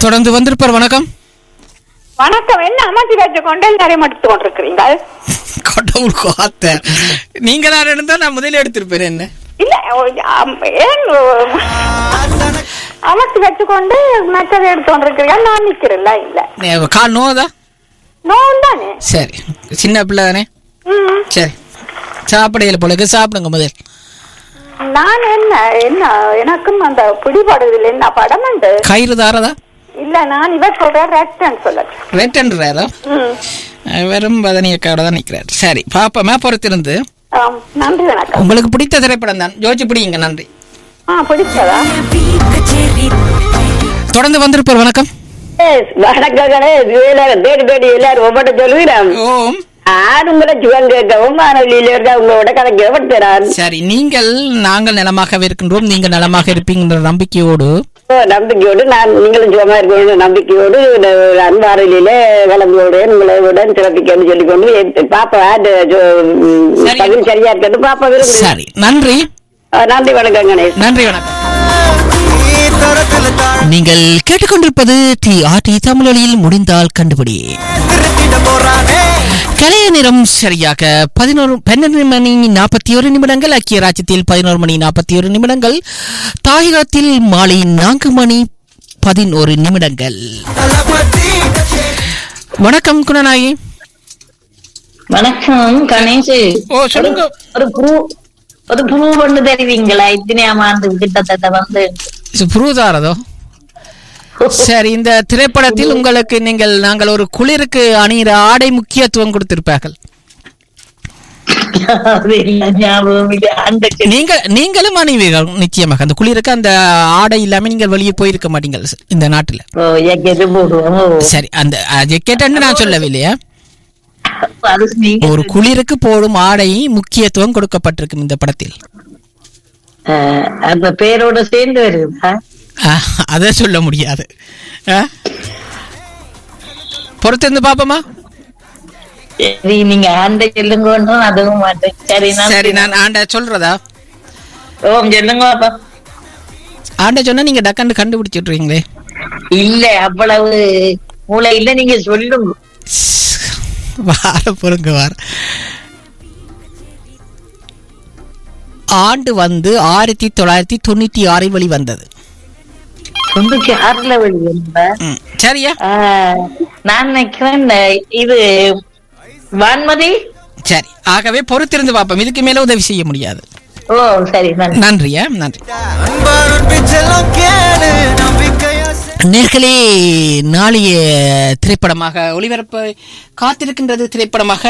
தொடர்ந்து வந்திருப்பார் வணக்கம் வணக்கம் என்ன அமைச்சு வச்சு கொண்டு எல்லாரையும் எடுத்து கொண்டிருக்கிறீங்க கடவுள் காத்த நீங்க நான் இருந்தா நான் முதல்ல எடுத்திருப்பேன் என்ன இல்ல ஓ, ஆம், ஏன் ஓ, அமைச்சு வச்சு கொண்டு மற்றதை எடுத்து கொண்டிருக்கிறீங்க நான் நிக்கிறேன்ல இல்ல நே- கால் நோதா நோன் தானே சரி சின்ன பிள்ளை தானே ம். சரி சாப்பிடையில போல சாப்பிடுங்க முதல் நான் என்ன என்ன எனக்கும் அந்த பிடிபடுதில்லை என்ன படம் உண்டு கயிறு தாரதா இல்ல நான் இவர் சொல்றேன் ரெஸ்டன் சொல்ல ரெட்டன்றாரா ம். வெறும் வதனியக்காரோட தான் நிற்கிறார் சரி பாப்போமா பொறுத்திருந்து ஆம், நன்றி வணக்கம் உங்களுக்கு பிடித்த திரைப்படம் தான் ஜோதிச்சு பிடிங்க நன்றி ஆ பிடிச்சதா தொடர்ந்து வந்திருப்பார் வணக்கம் வணக்கங்களே தேடி தேடி எல்லாரும் ஒவ்வொரு சொல்லுகிறோம் ஓம் ஆடும் கூட சிவன் கேட்கவும் வானொலியில இருக்க உங்களோட கணக்கு எவட்டுறான் சரி நீங்கள் நாங்கள் நலமாகவே இருக்கின்றோம் நீங்கள் நலமாக இருப்பீங்கிற நம்பிக்கையோடு நம்பிக்கையோடு நான் நீங்களும் சுகமா இருக்கணும் நம்பிக்கையோடு இந்த ஒரு அன்பாரலியில கலந்தோடு உங்களை உடன் சிறப்பிக்கன்னு சொல்லிக்கொண்டு என் பாப்பா அது ஜோ- ம், சரி. பகுதி சரியா இருக்கட்டும் பாப்பா விரும்பு சரி நன்றி நன்றி வணக்கம் கணேஷ் நன்றி வணக்கம் நீங்கள் கேட்டுக்கொண்டிருப்பது டி ஆர்டி தமிழொலியில் முடிந்தால் கண்டுபிடி கலைய நேரம் சரியாக பதினோரு பன்னெண்டு மணி நாற்பத்தி ஒரு நிமிடங்கள் ஐக்கிய ராஜ்யத்தில் பதினோரு மணி நாற்பத்தி ஒரு நிமிடங்கள் தாயகத்தில் மாலை நான்கு மணி பதினோரு நிமிடங்கள் வணக்கம் குணநாயகி வணக்கம் கணேஷ் ஓ சொல்லுங்க ஒரு ப்ரூ ஒரு ப்ரூவ் பண்ணு தருவீங்களா இத்தனையாம் ஆண்டு கிட்டத்தட்ட வந்து புரூதாரதோ சரி இந்த திரைப்படத்தில் உங்களுக்கு நீங்கள் நாங்கள் ஒரு குளிருக்கு அணிகிற ஆடை முக்கியத்துவம் கொடுத்திருப்பார்கள் அது இல்ல ஞாபகம் இல்ல அந்த நீங்க நீங்களும் அணிவீர்கள் நிச்சயமாக அந்த குளிருக்கு அந்த ஆடை இல்லாம நீங்கள் வெளியே போயிருக்க மாட்டீங்க இந்த நாட்டுல ஓ எக்கெட்டு போடுவோம் ஓ, சரி அந்த ஜெக்கெட்னு நான் சொல்லவில்லையா அது நீங்க ஒரு குளிருக்கு போடும் ஆடை முக்கியத்துவம் கொடுக்கப்பட்டிருக்கும் இந்த படத்தில் அஹ், அந்த பேரோட சேர்ந்து வருதா ஆஹ், அதை சொல்ல முடியாது ஆஹ்? பொறுத்திருந்து பாப்போமா சரி நீங்க ஆண்ட சொல்லுங்க அதுவும் மாட்டேன் சரி நான் சரி நான் ஆண்ட சொல்றதா ஓம் சொல்லுங்க பாப்பா ஆண்ட சொன்னா நீங்க டக்காண்டு கண்டுபிடிச்சிடுறீங்களே இல்ல அவ்வளவு மூளை இல்ல நீங்க சொல்லுங்க வார பொறுங்க வார ஆண்டு வந்து ஆயிரத்தி தொள்ளாயிரத்தி தொண்ணூத்தி ஆறில் வெளி வந்தது தொண்ணூத்தி ஆறுல வெளியே ம், சரியா நான் நினைக்கிறேன் இந்த இது வான்மதி சரி ஆகவே பொறுத்திருந்து பார்ப்போம் இதுக்கு மேல உதவி செய்ய முடியாது ஓ சரி நன்றி நன்றியா நன்றி நேர்களே நாளைய திரைப்படமாக ஒளிபரப்பு காத்திருக்கின்றது திரைப்படமாக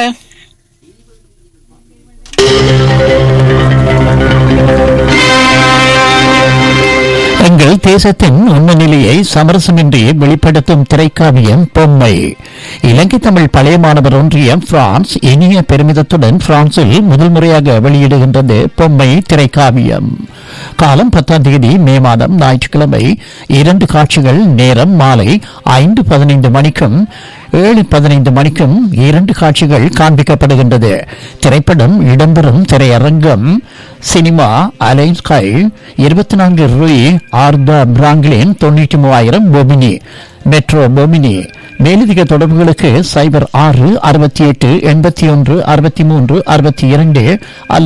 எங்கள் தேசத்தின் உண்மை நிலையை சமரசமின்றி வெளிப்படுத்தும் திரைக்காவியம் பொம்மை இலங்கை தமிழ் பழைய மாணவர் ஒன்றியம் பிரான்ஸ் இனிய பெருமிதத்துடன் பிரான்சில் முதல் முறையாக வெளியிடுகின்றது பொம்மை திரைக்காவியம் காலம் பத்தாம் தேதி மே மாதம் ஞாயிற்றுக்கிழமை இரண்டு காட்சிகள் நேரம் மாலை ஐந்து பதினைந்து மணிக்கும் ஏழு பதினைந்து மணிக்கும் இரண்டு காட்சிகள் காண்பிக்கப்படுகின்றது திரைப்படம் இடம்பெறும் திரையரங்கம் சினிமா அலைன்ஸ் கை இருபத்தி நான்கு ரூய் ஆர்தா பிராங்க்லின் தொண்ணூற்றி மூவாயிரம் பொமினி மெட்ரோ பொமினி மேலதிக தொடர்புகளுக்கு சைபர் ஆறு அறுபத்தி எட்டு எண்பத்தி ஒன்று அறுபத்தி மூன்று அறுபத்தி இரண்டு அல்லது